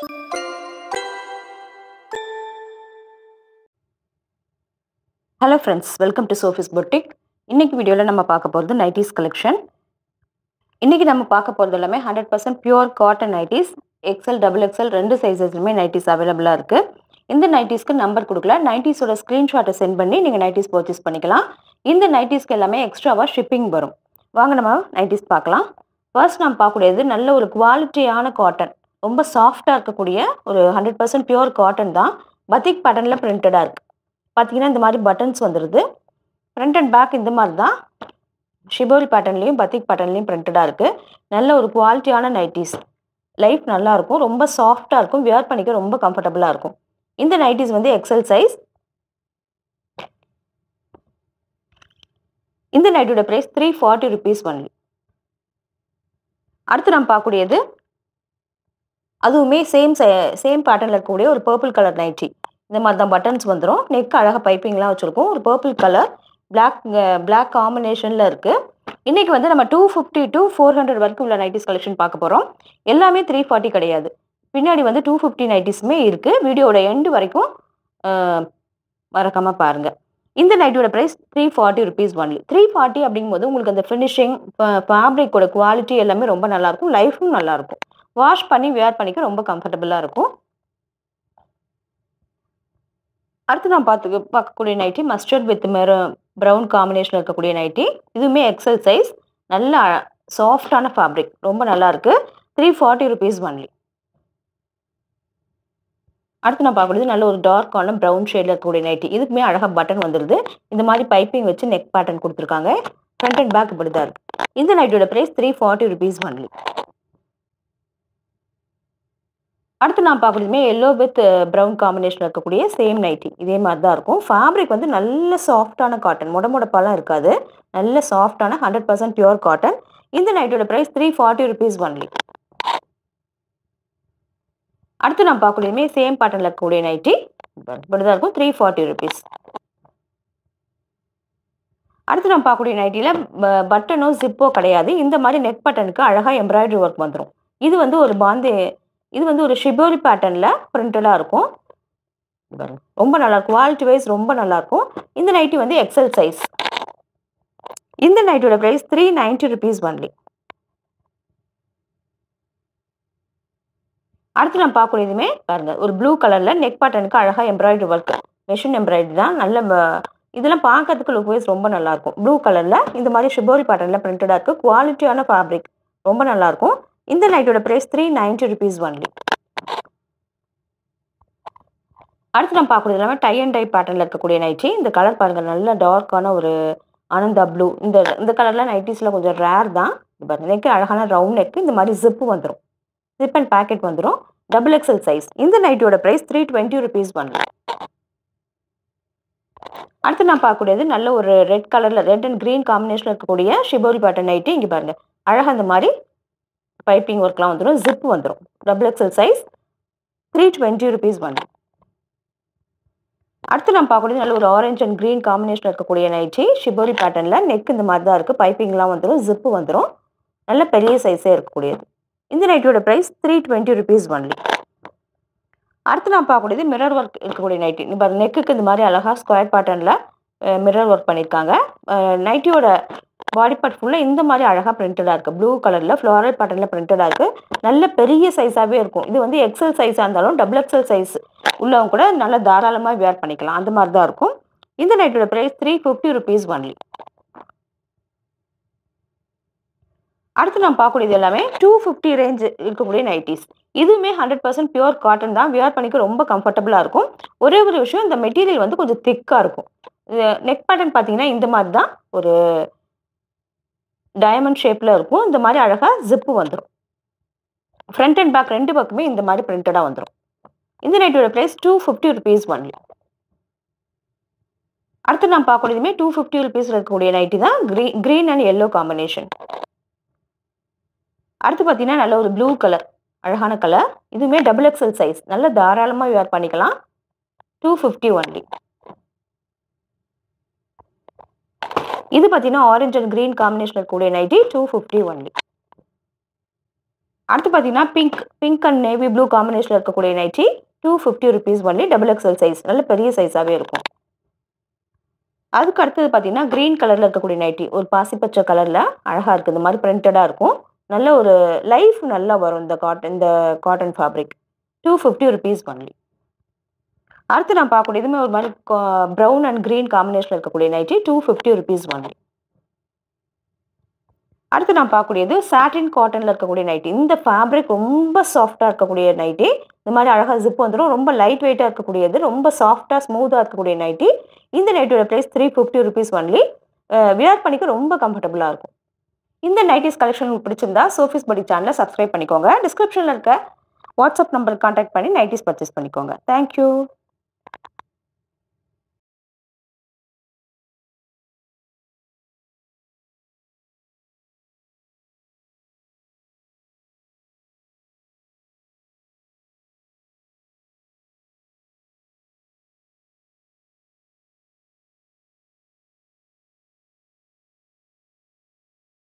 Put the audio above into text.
hello friends welcome to Sophie's boutique இன்னைக்கு வீடியோவில் நம்ம பார்க்க போகிறது நைட்டிஸ் கலெக்ஷன் இன்னைக்கு நம்ம பார்க்க போகிறது எல்லாமே hundred percent pure cotton nighties XL double XL ரெண்டு சைஸஸ்லுமே நைட்டிஸ் அவைலபிளாக இருக்குது இந்த நைட்டிஸ்க்கு நம்பர் கொடுக்கல நைட்டிஸோட ஸ்க்ரீன்ஷாட்டை சென்ட் பண்ணி நீங்கள் நைட்டிஸ் பர்ச்சேஸ் பண்ணிக்கலாம் இந்த நைட்டிஸ்க்கு எல்லாமே எக்ஸ்ட்ராவாக ஷிப்பிங் வரும் வாங்க நம்ம நைட்டிஸ் பார்க்கலாம் ஃபர்ஸ்ட் நம்ம பார்க்கக்கூடியது நல்ல ஒரு குவாலிட்டியான காட்டன் ரொம்ப சாஃப்டாக இருக்கக்கூடிய ஒரு ஹண்ட்ரட் பர்சன்ட் பியூர் காட்டன் தான் பத்திக் பேட்டர்னில் பிரிண்டடாக இருக்குது பார்த்தீங்கன்னா இந்த மாதிரி பட்டன்ஸ் வந்துடுது ஃப்ரண்ட் அண்ட் பேக் இந்த மாதிரி தான் ஷிபோரி பேட்டர்ன்லேயும் பத்திக் பேட்டர்ன்லேயும் பிரிண்டடாக இருக்குது நல்ல ஒரு குவாலிட்டியான நைட்டிஸ் லைஃப் நல்லாயிருக்கும் ரொம்ப சாஃப்டாக இருக்கும் வியர் பண்ணிக்க ரொம்ப கம்ஃபர்டபுளாக இருக்கும் இந்த நைட்டிஸ் வந்து எக்ஸல் சைஸ் இந்த நைட்டோட price three forty rupees only அடுத்து நம்ம பார்க்கக்கூடியது அதுவுமே சேம் சேம் பேட்டர்னில் இருக்கக்கூடிய ஒரு பர்பிள் கலர் நைட்டி இந்த மாதிரி தான் பட்டன்ஸ் வந்துடும் நெக் அழகாக பைப்பிங்லாம் வச்சுருக்கோம் ஒரு பர்பிள் கலர் பிளாக் பிளாக் காம்பினேஷனில் இருக்குது இன்றைக்கி வந்து நம்ம two fifty to four hundred வரைக்கும் உள்ள நைட்டிஸ் கலெக்ஷன் பார்க்க போகிறோம் எல்லாமே த்ரீ ஃபார்ட்டி கிடையாது பின்னாடி வந்து டூ ஃபிஃப்டி நைட்டிஸுமே இருக்குது வீடியோட எண்டு வரைக்கும் மறக்காமல் பாருங்கள் இந்த நைட்டோட price three forty rupees only three forty அப்படிங்கும்போது உங்களுக்கு அந்த ஃபினிஷிங் ஃபேப்ரிக்கோட குவாலிட்டி எல்லாமே ரொம்ப நல்லாயிருக்கும் லைஃபும் நல்லாயிருக்கும் வாஷ் பண்ணி வேர் பண்ணிக்க ரொம்ப கம்ஃபர்டபுளாக இருக்கும் அடுத்து நான் பார்த்து பார்க்கக்கூடிய நைட்டி மஸ்டர்ட் வித் மெரு ப்ரௌன் காம்பினேஷனில் இருக்கக்கூடிய நைட்டி இதுவுமே எக்ஸல் சைஸ் நல்ல சாஃப்டான ஃபேப்ரிக் ரொம்ப நல்லாயிருக்கு த்ரீ ஃபார்ட்டி ருபீஸ் ஒன்லி அடுத்து நான் பார்க்கக்கூடியது நல்ல ஒரு டார்க்கான ப்ரௌன் ஷேடில் இருக்கக்கூடிய நைட்டி இதுக்குமே அழகாக பட்டன் வந்துடுது இந்த மாதிரி பைப்பிங் வச்சு நெக் பேட்டர்ன் கொடுத்துருக்காங்க ஃப்ரண்ட் அண்ட் பேக் இப்படி தான் இருக்குது இந்த நைட்டோட price three forty rupees only அடுத்து நான் பார்க்குறதுமே எல்லோ வித் ப்ரௌன் காம்பினேஷனில் இருக்கக்கூடிய சேம் நைட்டி இதே மாதிரி தான் இருக்கும் ஃபேப்ரிக் வந்து நல்ல சாஃப்டான காட்டன் முட முடப்பாலாம் இருக்காது நல்ல சாஃப்டான ஹண்ட்ரட் பர்சன்ட் பியூர் காட்டன் இந்த நைட்டோட price three forty rupees only அடுத்து நான் பார்க்கக்கூடியதுமே சேம் பேட்டர்னில் இருக்கக்கூடிய நைட்டி இப்படி தான் இருக்கும் த்ரீ ஃபார்ட்டி ருபீஸ் அடுத்து நம்ம பார்க்கக்கூடிய நைட்டியில் பட்டனோ ஜிப்போ கிடையாது இந்த மாதிரி நெக் பட்டனுக்கு அழகாக எம்ப்ராய்டரி ஒர்க் வந்துடும் இது வந்து ஒரு பாந்தே இது வந்து ஒரு ஷிபோரி பேட்டர்னில் பிரிண்டடாக இருக்கும் ரொம்ப நல்லா குவாலிட்டி வைஸ் ரொம்ப நல்லாயிருக்கும் இந்த நைட்டி வந்து எக்ஸல் சைஸ் இந்த நைட்டோட price three ninety rupees only அடுத்து நம்ம பார்க்கக்கூடியதுமே பாருங்கள் ஒரு ப்ளூ கலரில் நெக் பேட்டனுக்கு அழகாக எம்ப்ராய்டரி ஒர்க் மெஷின் எம்ப்ராய்டரி தான் நல்ல இதெல்லாம் பார்க்கறதுக்கு லுக் வைஸ் ரொம்ப நல்லாயிருக்கும் ப்ளூ கலரில் இந்த மாதிரி ஷிபோரி பேட்டர்னில் பிரிண்டடாக இருக்குது குவாலிட்டியான ஃபேப்ரிக் ரொம்ப நல்லாயிருக்கும் இந்த நைட்டோட price three ninety rupees only அடுத்து நம்ம பார்க்கறது எல்லாமே டை அண்ட் டை பேட்டர்னில் இருக்கக்கூடிய நைட்டி இந்த கலர் பாருங்கள் நல்ல டார்க்கான ஒரு ஆனந்தா ப்ளூ இந்த இந்த கலரில் நைட்டிஸில் கொஞ்சம் ரேர் தான் பாருங்க நெக்கு அழகான ரவுண்ட் நெக்கு இந்த மாதிரி ஜிப்பு வந்துடும் ஜிப் அண்ட் பேக்கெட் வந்துடும் டபுள் எக்ஸல் சைஸ் இந்த நைட்டோட price three twenty rupees only அடுத்து நான் பார்க்கக்கூடியது நல்ல ஒரு ரெட் கலரில் ரெட் அண்ட் க்ரீன் காம்பினேஷனில் இருக்கக்கூடிய ஷிபோரி பேட்டர்ன் நைட்டி இங்கே பாருங்கள் அழகாக இந்த மாதிரி பைப்பிங் ஒர்க்லாம் வந்துடும் ஜிப் வந்துடும் double XL size three twenty rupees only அடுத்து நம்ம பார்க்கக்கூடியது நல்ல ஒரு ஆரஞ்ச் அண்ட் க்ரீன் காம்பினேஷன் இருக்கக்கூடிய நைட்டி ஷிபோரி பேட்டர்னில் நெக் இந்த மாதிரி தான் இருக்குது பைப்பிங்லாம் வந்துடும் ஜிப்பு வந்துடும் நல்ல பெரிய சைஸே இருக்கக்கூடியது இந்த நைட்டியோட price three twenty rupees only அடுத்து நான் பார்க்கக்கூடியது மிரர் ஒர்க் இருக்கக்கூடிய நைட்டி இப்போ நெக்குக்கு இந்த மாதிரி அழகாக ஸ்கொயர் பேட்டர்னில் மிரர் ஒர்க் பண்ணியிருக்காங்க நைட்டியோட பாடி பார்ட் ஃபுல்லாக இந்த மாதிரி அழகாக பிரிண்டடாக இருக்குது ப்ளூ கலரில் ஃப்ளோரல் பேட்டர்னில் பிரிண்டடாக இருக்குது நல்ல பெரிய சைஸாகவே இருக்கும் இது வந்து எக்ஸல் சைஸாக இருந்தாலும் டபுள் எக்ஸல் சைஸ் உள்ளவங்க கூட நல்லா தாராளமாக வேர் பண்ணிக்கலாம் அந்த மாதிரி தான் இருக்கும் இந்த நைட்டோட price three fifty rupees only அடுத்து நம்ம பார்க்கக்கூடியது எல்லாமே டூ ஃபிஃப்டி ரேஞ்ச் இருக்கக்கூடிய நைட்டிஸ் இதுவுமே ஹண்ட்ரட் பர்சன்ட் பியூர் காட்டன் தான் வியர் பண்ணிக்க ரொம்ப கம்ஃபர்டபுளாக இருக்கும் ஒரே ஒரு விஷயம் இந்த மெட்டீரியல் வந்து கொஞ்சம் திக்காக இருக்கும் நெக் பேட்டர்ன் பார்த்தீங்கன்னா இந்த மாதிரி தான் ஒரு டயமண்ட் ஷேப்பில் இருக்கும் இந்த மாதிரி அழகாக ஜிப்பு வந்துடும் ஃப்ரண்ட் அண்ட் பேக் ரெண்டு பக்கமே இந்த மாதிரி பிரிண்டடாக வந்துடும் இந்த நைட்டோட price two fifty rupees only அடுத்து நான் பார்க்கக்கூடியதுமே டூ ஃபிஃப்டி ருபீஸ் இருக்கக்கூடிய நைட்டி தான் gree green and yellow combination அடுத்து பார்த்தீங்கன்னா நல்ல ஒரு ப்ளூ கலர் அழகான கலர் இதுவுமே டபுள் எக்ஸல் சைஸ் நல்ல தாராளமாக வேர் பண்ணிக்கலாம் டூ ஃபிஃப்டி ஒன்லி இது பார்த்தீங்கன்னா ஆரஞ்ச் அண்ட் க்ரீன் காம்பினேஷன் இருக்கக்கூடிய நைட்டி டூ ஃபிஃப்டி ஒன்லி அடுத்து பார்த்தீங்கன்னா pink pink and navy blue காம்பினேஷனில் இருக்கக்கூடிய nighty two fifty rupees only double XL size நல்ல பெரிய சைஸாகவே இருக்கும் அதுக்கு அடுத்தது பார்த்தீங்கன்னா க்ரீன் கலரில் இருக்கக்கூடிய நைட்டி ஒரு பாசிப்பச்சை கலரில் அழகாக இருக்குது இந்த மாதிரி பிரிண்டடாக இருக்கும் நல்ல ஒரு லைஃப் நல்லா வரும் இந்த காட்டன் இந்த cotton fabric two fifty rupees only அடுத்து நான் பார்க்கக்கூடிய இதுவுமே ஒரு மாதிரி ப்ரௌன் அண்ட் க்ரீன் காம்பினேஷனில் இருக்கக்கூடிய nighty two fifty rupees only அடுத்து நான் பார்க்கக்கூடியது சாட்டின் காட்டனில் இருக்கக்கூடிய நைட்டி இந்த ஃபேப்ரிக் ரொம்ப சாஃப்டாக இருக்கக்கூடிய நைட்டி இந்த மாதிரி அழகாக ஜிப் வந்துடும் ரொம்ப லைட் வெயிட்டாக இருக்கக்கூடியது ரொம்ப சாஃப்டாக ஸ்மூத்தாக இருக்கக்கூடிய நைட்டி இந்த நைட்டியோட price three fifty rupees only wear பண்ணிக்க ரொம்ப கம்ஃபர்டபுளாக இருக்கும் இந்த நைட்டிஸ் கலெக்ஷன் உங்களுக்கு பிடிச்சிருந்தா சோஃபிஸ் படி சேனலை சப்ஸ்கிரைப் பண்ணிக்கோங்க டிஸ்கிரிப்ஷனில் இருக்க வாட்ஸ்அப் நம்பருக்கு கான்டாக்ட் பண்ணி நைட்டிஸ் பர்ச்சேஸ் பண்ணிக்கோங்க தேங்க்யூ